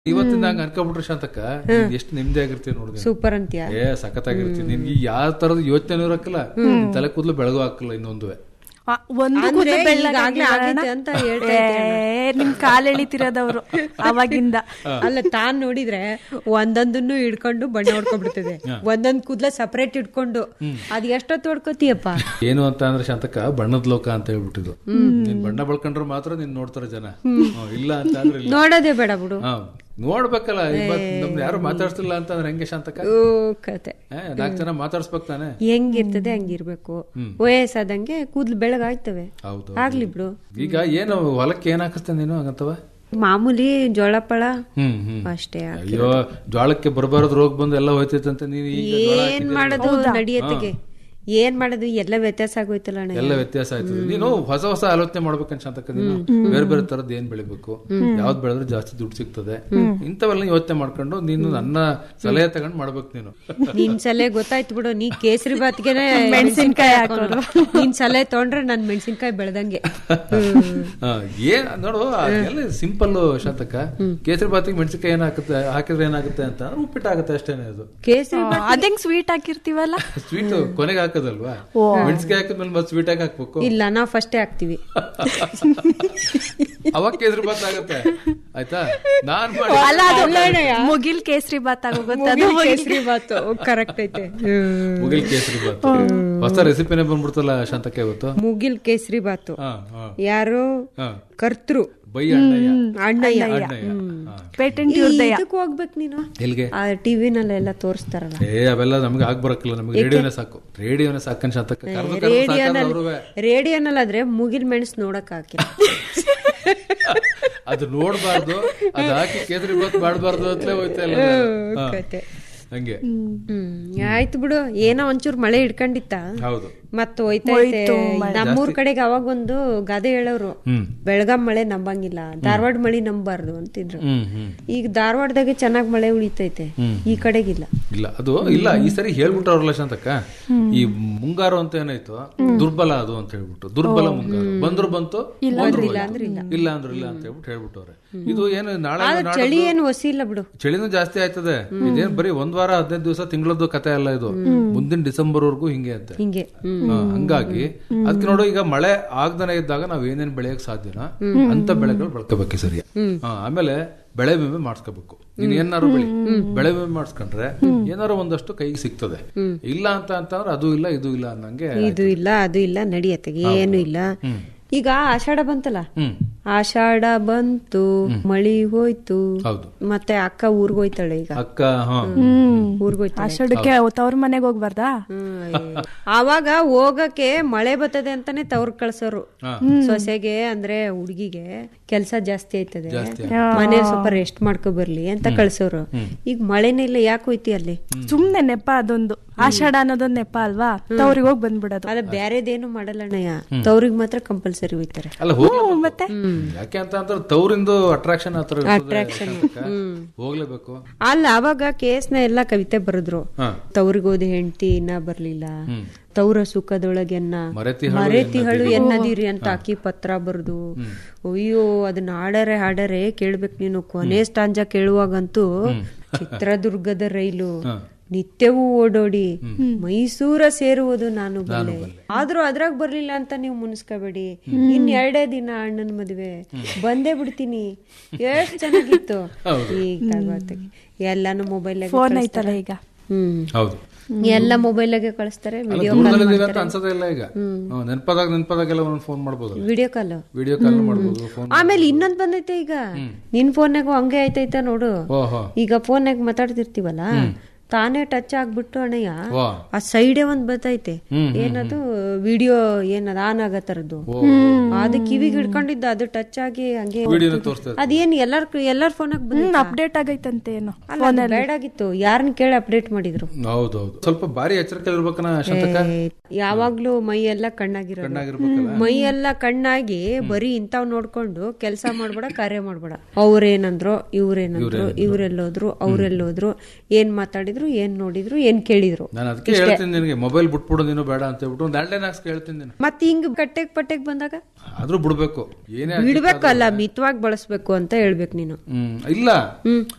ಇವತ್ತಿಂದ ಹಂಗ ಅನ್ಕೊಂಡ್ಬಿಟ್ರೆ ಶಾಂತಕ್ಕ ನೀನ್ ಎಷ್ಟು ನೆಮ್ಮದಿ ಆಗಿರ್ತೀವಿ ನೋಡಿ ಸೂಪರ್ ಅಂತ್ಯ ಏ ಸಖತ್ತಾಗಿರ್ತೀನಿ ನಿನ್ಗೆ ಯಾವ ತರದ ಯೋಚನೆ ಇರಕ್ಕಿಲ್ಲ ನಿನ್ ತಲೆ ಕೂದಲು ಬೆಳಗು ಹಾಕಲ್ಲ ಇನ್ನೊಂದುವೆ ಆ, ಒಂದು ಅಂದ್ರೆ ಕೂದಲು ಈಗಾಗ್ಲೇ ಬೆಳ್ಳಗಾಗಿಲ್ಲ ಆಗೈತೆ ಅಣ್ಣ. ಅಂತ ಹೇಳ್ತಾ ಏ, ನಿಮ್ ಕಾಲ್ ಎಳಿತಿರೋದವ್ರು ಅವಾಗಿಂದ ಅಲ್ಲ ತಾನ್ ನೋಡಿದ್ರೆ ಒಂದೊಂದನ್ನು ಹಿಡ್ಕೊಂಡು ಬಣ್ಣ ಹೊಡ್ಕೊಂಡ್ಬಿಡ್ತದೆ ಒಂದೊಂದ್ ಕೂದ್ಲ ಸಪರೇಟ್ ಇಟ್ಕೊಂಡು ಅದ್ ಎಷ್ಟೊತ್ತು ಹೊಡ್ಕೋತೀಯಪ್ಪ ಏನು ಅಂತ ಅಂದ್ರೆ ಶಾಂತಕ್ಕ ಬಣ್ಣದ ಲೋಕ ಅಂತ ಹೇಳ್ಬಿಟ್ಟಿದ್ದು ನೀನ್ ಬಣ್ಣ ಬಳ್ಕೊಂಡ್ರೆ ಮಾತ್ರ ನೀನ್ ನೋಡ್ತಾರೆ ಜನ ಹ್ಮ್, ಇಲ್ಲ ಅಂತ ಅಂದ್ರೆ ಇಲ್ಲ ನೋಡೋದೇ ಬೇಡ ಬಿಡು ಹಾ ನೋಡ್ಬೇಕಲ್ಲ ಇವತ್ ನಮ್ನ ಯಾರು ಮಾತಾಡ್ತಿಲ್ಲ ಅಂತ ಅಂದ್ರೆ ಹೆಂಗೆ ಶಾಂತಕ್ಕ ಓ ಕತೆ ಏ, ನಾಲ್ಕು ಜನ ಮಾತಾಡ್ಸ್ಬೇಕು ತಾನೆ ಹೆಂಗಿರ್ತದೆ ಹಂಗಿರ್ಬೇಕು ವಯಸ್ಸಾದಂಗೆ ಕೂದ್ಲು ಬೆಳಗಾಯ್ತವೆ ಹೌದು ಆಗ್ಲಿ ಬಿಡು ಈಗ ಏನು ಹೊಲಕ್ಕೆ ಏನ್ ಹಾಕಿಸ್ತೆ ನೀನು ಹಂಗಂತವ ಮಾಮೂಲಿ ಜೋಳ ಪಳ ಹ್ಮ್ ಹ್ಮ್ ಅಷ್ಟೇ ಅಯ್ಯೋ ಜೋಳಕ್ಕೆ ಬರಬಾರದು ರೋಗ ಬಂದು ಎಲ್ಲ ಹೋಯ್ತೈತಂತೆ ನೀನು ಈಗ ಜೋಳ ಏನ್ ಹಾಕಿದ್ದೀರಿ. ಮಾಡೋದು ನಡಿಯತ್ತಿಗೆ ಏನ್ ಮಾಡೋದು ಎಲ್ಲ ವ್ಯತ್ಯಾಸ ಆಗೋಯ್ತಲ್ಲ ಅಣ್ಣ ಎಲ್ಲ ವ್ಯತ್ಯಾಸ ಆಯ್ತದೆ ನೀನು ಹೊಸ ಹೊಸ ಆಲೋಚನೆ ಮಾಡ್ಬೇಕಂತ ಶಾಂತಕ್ಕ ನೀನು ಬೇರೆ ಬೇರೆ ತರದ್ ಏನ್ ಬೆಳಿಬೇಕು ಯಾವ್ದು ಬೆಳೆದ್ರೆ ಜಾಸ್ತಿ ದುಡ್ಡು ಸಿಗ್ತದೆ ಇಂಥವೆಲ್ಲ ಯೋಚನೆ ಮಾಡ್ಕೊಂಡು ನೀನು ನನ್ನ ಸಲಹೆ ತಗೊಂಡ್ ಮಾಡ್ಬೇಕು ನೀನು ನಿನ್ ಸಲಹೆ ಗೊತ್ತಾಯ್ತು ಬಿಡು ನೀ ಕೇಸರಿ ಬಾತ್ಗೆನೆ ಮೆಣಸಿನ್ಕಾಯಿ ಹಾಕೋದು ನಿನ್ ಸಲಹೆ ತೊಗೊಂಡ್ರೆ ನನ್ ಮೆಣಸಿನ್ಕಾಯಿ ಬೆಳ್ದಂಗೆ ಹಾ, ಏನ್ ನೋಡು ಅದೆಲ್ಲ ಸಿಂಪಲ್ ಶಾಂತಕ್ಕ ಕೇಸರಿ ಬಾತಿಗೆ ಮೆಣಸಿನ್ಕಾಯಿ ಏನ್ ಹಾಕುತ್ತೆ ಹಾಕಿದ್ರೆ ಏನಾಗುತ್ತೆ ಅಂತ ಅಂದ್ರೆ ಉಪ್ಪಿಟ್ಟು ಆಗುತ್ತೆ ಅಷ್ಟೇನೆ ಅದು ಕೇಸರಿ ಅದಂಗ್ ಸ್ವೀಟ್ ಹಾಕಿರ್ತೀವಲ್ಲ ಸ್ವೀಟ್ ಕೊನೆಗೆ ಹಾಕೋದಲ್ವಾ ಮೆಣಸಿನ್ಕಾಯಿ ಹಾಕಿದ್ಮೇಲೆ ಮತ್ತೆ ಸ್ವೀಟ್ ಆಗಿ ಹಾಕ್ಬೇಕು ಇಲ್ಲ ನಾವ್ ಫಸ್ಟೇ ಹಾಕ್ತಿವಿ ಅವಾಗ ಕೇಸರಿ ಬಾತ್ ಆಗುತ್ತೆ ಆಯ್ತಾ ನಾನ್ ಮಾಡಿ ಅಲ್ಲ ಅದು ಮುಗಿಲ್ ಕೇಸರಿ ಬಾತ್ ಆಗೋಗುತ್ತೆ ಅದು ಕೇಸರಿ ಬಾತು ಕರೆಕ್ಟ್ ಐತೆ ಮುಗಿಲ್ ಕೇಸರಿ ಬಾತ್ ಹೊಸ ರೆಸಿಪಿನೇ ಬಂದ್ಬಿಡ್ತಲ್ಲ ಶಾಂತಕ್ಕ ಇವತ್ತು ಮುಗಿಲ್ ಕೇಸರಿ ಬಾತು ಹಾ ಹಾ ಯಾರು ಹಾ ಕರ್ತೃ ಬೈ ಅಣ್ಣಯ್ಯ ಅಣ್ಣಯ್ಯ ಅಣ್ಣಯ್ಯ ಹಾ. ಪೇಟೆಂಟ್ ಈ ಇದಕ್ ಹೋಗ್ಬೇಕು ನೀನು ಎಲ್ಗೆ ಆ ಟಿವಿನಲ್ಲೆಲ್ಲ ತೋರಿಸ್ತಾರಲ್ಲ ಏ ಅವೆಲ್ಲ ನಮ್ಗೆ ಆಗ್ ಬರಕ್ಕಿಲ್ಲ ನಮ್ಗೆ ರೇಡಿಯೋನೇ ಸಾಕು ರೇಡಿಯೋನೇ ಸಾಕನ್ ಶಾಂತಕ್ಕ ಕರ್ದು ಕರ್ದು ಸಾಕಲ್ಲ ಅವ್ರುವೆ. ರೇಡಿಯೋನಲ್ಲಾದ್ರೆ ಮುಗಿಲ್ ಮೆಣಸು ನೋಡಕ್ ಹಾಕಿಲ್ಲ ಅದು ನೋಡ್ಬಾರ್ದು ಅದ್ ಹಾಕಿ ಕೇಸರಿ ಬಾತ್ ಮಾಡ್ಬಾರ್ದು ಅಂತಲೇ ಹೋಯ್ತಾ ಇಲ್ಲ ಹಾ. ಕತೆ ಹಂಗೆ ಹ್ಮ್ ಆಯ್ತು ಬಿಡು ಏನೋ ಒಂಚೂರ್ ಮಳೆ ಹಿಡ್ಕೊಂಡಿತ್ತ ಹೌದು ಮತ್ ಹೋಯ್ತಾ ಐತೆ ನಮ್ಮೂರ್ ಕಡೆಗೆ ಅವಾಗ ಒಂದು ಗಾದೆ ಹೇಳೋರು ಹ್ಮ್ ಬೆಳಗಾಂ ಮಳೆ ನಂಬಂಗಿಲ್ಲ ಧಾರವಾಡ ಮಳೆ ನಂಬಾರ್ದು ಅಂತಿದ್ರು ಹ್ಮ್ ಹ್ಮ್ ಈಗ ಧಾರವಾಡದಾಗೆ ಚೆನ್ನಾಗ್ ಮಳೆ ಉಳಿತೈತೆ ಈ ಕಡೆಗಿಲ್ಲ ಇಲ್ಲ ಅದು ಇಲ್ಲ ಈ ಸರಿ ಹೇಳ್ಬಿಟ್ಟವ್ರಲ್ಲ ಶಾಂತಕ್ಕ ಈ ಮುಂಗಾರು ಅಂತ ಏನಾಯ್ತು ದುರ್ಬಲ ಅದು ಅಂತ ಹೇಳ್ಬಿಟ್ಟು ದುರ್ಬಲ ಮುಂಗಾರು ಬಂದ್ರು ಬಂತು ಹೋದ್ರು ಹೋಯ್ತು. ಇಲ್ಲ ಅಂದ್ರು ಇಲ್ಲ ಅಂತ ಹೇಳ್ಬಿಟ್ಟು ಹೇಳ್ಬಿಟ್ಟವ್ರೆ ಇದು ಏನು ನಾಳೆ ನಾಡ್ದು- ಚಳಿ ಏನು ಹೊಸಿ ಇಲ್ಲ ಬಿಡು ಚಳಿನೂ ಜಾಸ್ತಿ ಆಯ್ತದೆ ಇದೇನ್ ಬರೀ ಒಂದ್ ವಾರ ಹದಿನೈದು ದಿವಸ ತಿಂಗಳದ್ದು ಕತೆ ಅಲ್ಲ ಇದು ಮುಂದಿನ ಡಿಸೆಂಬರ್ ವರ್ಗೂ ಹಿಂಗೆ ಅಂತೆ ಹಿಂಗೆ ಹ್ಮ್ ಹಾ, ಹಂಗಾಗಿ ಅದಕ್ಕೆ ನೋಡು ಈಗ ಮಳೆ ಆಗ್ದನೆ ಇದ್ದಾಗ ನಾವ್ ಏನೇನ್ ಬೆಳೆಯಕ್ ಸಾಧ್ಯನಾ ಅಂತ ಬೆಳೆಗಳು ಬೆಳ್ಕೋಬೇಕು ಸರಿ ಆಮೇಲೆ ಬೆಳೆ ವಿಮೆ ಮಾಡಿಸ್ಕೋಬೇಕು ನೀನ್ ಏನಾರು ಬೆಳಿ ಬೆಳೆ ವಿಮೆ ಮಾಡಿಸ್ಕೊಂಡ್ರೆ ಏನಾರು ಒಂದಷ್ಟು ಕೈಗೆ ಸಿಗ್ತದೆ ಇಲ್ಲ ಅಂತ ಅಂತಂದ್ರೆ ಅದು ಇಲ್ಲ ಇದು ಇಲ್ಲ ಅನ್ನಂಗೆ ಇದು ಇಲ್ಲ ಅದು ಇಲ್ಲ ನಡಿಯತ್ತೆ ಏನು ಇಲ್ಲ ಈಗ ಆಷಾಢ ಬಂತಲ್ಲ ಹ್ಮ್ ಆಷಾಢ ಬಂತು ಮಳಿ ಹೋಯ್ತು ಹೌದು ಮತ್ತೆ ಅಕ್ಕ ಊರ್ಗ್ ಹೋಯ್ತಾಳೆ ಈಗ ಅಕ್ಕ ಹಾ ಊರ್ಗ್ ಹೋಯ್ತಾಳೆ ಅಷ್ಟಕ್ಕೆ ತವ್ರ ಮನೆಗೆ ಹೋಗ್ಬಾರ್ದಾ ಹ್ಮ್. ಆವಾಗ ಹೋಗಕ್ಕೆ ಮಳೆ ಬರ್ತದೆ ಅಂತಾನೆ ತವ್ರ ಕಳ್ಸೋರು ಹಾ. ಸೊಸೆಗೆ ಅಂದ್ರೆ ಹುಡ್ಗಿಗೆ ಕೆಲ್ಸ ಜಾಸ್ತಿ ಆಯ್ತದೆ ಜಾಸ್ತಿ ಮನೆ ಸ್ವಲ್ಪ ರೆಸ್ಟ್ ಮಾಡ್ಕೊ ಬರ್ಲಿ ಅಂತ ಕಳ್ಸೋರು ಈಗ ಮಳೆನೇ ಇಲ್ಲ ಯಾಕೆ ಹೋಯ್ತಿ ಅಲ್ಲಿ ಸುಮ್ನೆ ನೆಪ ಅದೊಂದು ಆಷಾಢ ಅನ್ನೋದೊಂದ್ ನೆಪ ಅಲ್ವಾ ತವ್ರಿಗೆ ಹೋಗಿ ಬಂದ್ಬಿಡೋದು ಅಲ್ಲ ಬ್ಯಾರೇದೇನು ಮಾಡಲ್ಲ ಅಣ್ಣಯ್ಯ ತವ್ರಿಗೆ ಮಾತ್ರ ಕಂಪಲ್ಸರಿ ಹೋಯ್ತಾರೆ ಅಲ್ಲ ಹೋಗಿ ಮತ್ತೆ ಯಾಕೆ ಅಂತ ಅಂದ್ರೆ ತವರಿಂದು ಅಟ್ರಾಕ್ಷನ್ ಆತರ ಹೋಗ್ಲೇಬೇಕು ಅಲ್ಲ ಅವಾಗ ಕೇಸ್ನ ಎಲ್ಲಾ ಕವಿತೆ ಬರೆದ್ರು ಹಾ ತವ್ರಿಗೆ ಹೋದ ಹೆಂಡತಿ ಇನ್ನ ಬರ್ಲಿಲ್ಲ ತವ್ರ ಸುಖದೊಳಗೆನ್ನ ಮರೆತಿ ಮರೆತಿಹಳು ಎನ್ನದಿರಿ ಅಂತ ಹಾಕಿ ಪತ್ರ ಬರ್ದು ಅಯ್ಯೋ ಅದನ್ನ ಹಾಡರೆ ಹಾಡರೆ ಕೇಳ್ಬೇಕು ನೀನು ಕೊನೆ ಸ್ಟಾಂಜ ಕೇಳುವಾಗಂತೂ ಚಿತ್ರದುರ್ಗದ ರೈಲು ನಿತ್ಯವೂ ಓಡೋಡಿ ಮೈಸೂರ ಸೇರುವುದು ನಾನು ಬಲ್ಲೆ ಆದ್ರೂ ಅದ್ರಾಗ ಬರ್ಲಿಲ್ಲ ಅಂತ ನೀವು ಮುನ್ಸ್ಕೋಬೇಡಿ ಇನ್ ಎರಡೇ ದಿನ ಅಣ್ಣನ ಮದ್ವೆ ಬಂದೇ ಬಿಡ್ತೀನಿ ಎಷ್ಟ್ ಚೆನ್ನಾಗಿತ್ತು ಈಗ ತಗೋತಗೆ. ಎಲ್ಲಾನು ಮೊಬೈಲ್ ಫೋನ್ ಐತಲ್ಲ ಈಗ ಹ್ಮ್ ಹೌದು ಎಲ್ಲ ಮೊಬೈಲಾಗೆ ಕಳಿಸ್ತಾರೆ ಅಲ್ಲ ವಿಡಿಯೋ ದೂರದಲ್ಲಿದ್ದೀವಿ ಅಂತ ಅನ್ಸೋದೇ ಇಲ್ಲ ಈಗ ಹ್ಮ್, ನೆನ್ಪದಾಗ ನೆನ್ಪದಾಗೆಲ್ಲ ಒಂದ್ ಫೋನ್ ಮಾಡ್ಬೋದಲ್ಲ ವಿಡಿಯೋ ಕಾಲ್ ವಿಡಿಯೋ ಕಾಲ್ ಮಾಡ್ಬೋದು ಫೋನ್ ಆಮೇಲೆ ಇನ್ನೊಂದ್ ಬಂದೈತೆ ಈಗ ನಿನ್ ಫೋನ್ಯಾಗೂ ಹಂಗೆ ಆಯ್ತೈತ ನೋಡು ಓಹೋ ಈಗ ಫೋನ್ಯಾಗ ಮಾತಾಡ್ತಿರ್ತೀವಲ್ಲ ತಾನೇ ಟಚ್ ಆಗ್ಬಿಟ್ಟು ಅಣ್ಣಯ್ಯ ವಾ ಆ ಸೈಡೇ ಒಂದ್ ಬರ್ತೈತೆ ಹ್ಮ್, ಏನದು ವಿಡಿಯೋ ಏನದ ಆನ್ ಆಗತ್ತರದ್ದು ಅದು ಕಿವಿಗೆ ಹಿಡ್ಕೊಂಡಿದ್ದ ಅದು ಟಚ್ ಆಗಿ ಹಂಗೆ ವಿಡಿಯೋನ ತೋರಿಸ್ತದೆ ಅದೇನ್ ಎಲ್ಲಾರ್ ಎಲ್ಲಾರ್ ಫೋನಾಗ ಬಂದ ಅಪ್ಡೇಟ್ ಆಗೈತಂತೆ ಏನೋ ಅಲ್ಲ ಬೇಡಾಗಿತ್ತು ಯಾರನ್ನ ಕೇಳಿ ಅಪ್ಡೇಟ್ ಮಾಡಿದ್ರು ಹೌದೌದು ಸ್ವಲ್ಪ ಭಾರಿ ಎಚ್ಚರಿಕೆ ಇರ್ಬೇಕನ ಶಾಂತಕ ಯಾವಾಗ್ಲೂ ಮೈ ಎಲ್ಲ ಕಣ್ಣಾಗಿರೋದು ಕಣ್ಣಾಗಿರ್ಬೇಕಲ್ಲ ಮೈ ಎಲ್ಲ ಕಣ್ಣಾಗಿ ಬರೀ ಇಂತಾವ್ ನೋಡ್ಕೊಂಡು ಕೆಲಸ ಮಾಡ್ಬೇಡ ಕಾರ್ಯ ಮಾಡ್ಬೇಡ ಅವ್ರೇನಂದ್ರು ಇವ್ರೇನಂದ್ರು ಇವ್ರೆಲ್ಲೋದ್ರು ಅವ್ರೆಲ್ಲೋದ್ರು ಏನ್ ಮಾತಾಡಿದ್ರು ಏನ್ ನೋಡಿದ್ರು ಏನ್ ಕೇಳಿದ್ರು ನಾನು ಅದಕ್ಕೆ ಹೇಳ್ತೀನಿ ನಿನಗೆ ಮೊಬೈಲ್ ಬಿಟ್ಬಿಡು ನೀನು ಬೇಡ ಅಂತ ಹೇಳ್ಬಿಟ್ಟು ಒಂದು ಲ್ಯಾಂಡ್ ಲೈನ್ ಹಾಕ್ಸ್ ಹೇಳ್ತೀನಿ ನೀನು ಮತ್ ಹಿಂಗ್ ಕಟ್ಟೆಗ್ ಪಟ್ಟೆಗ್ ಬಂದಾಗ ಆದ್ರೂ ಬಿಡ್ಬೇಕು ಏನೇ ಆಗ್ಲಿ ಬಿಡ್ಬೇಕಲ್ಲ ಮಿತವಾಗಿ ಬಳಸ್ಬೇಕು ಅಂತ ಹೇಳ್ಬೇಕು ನೀನು ಹ್ಮ್ ಇಲ್ಲ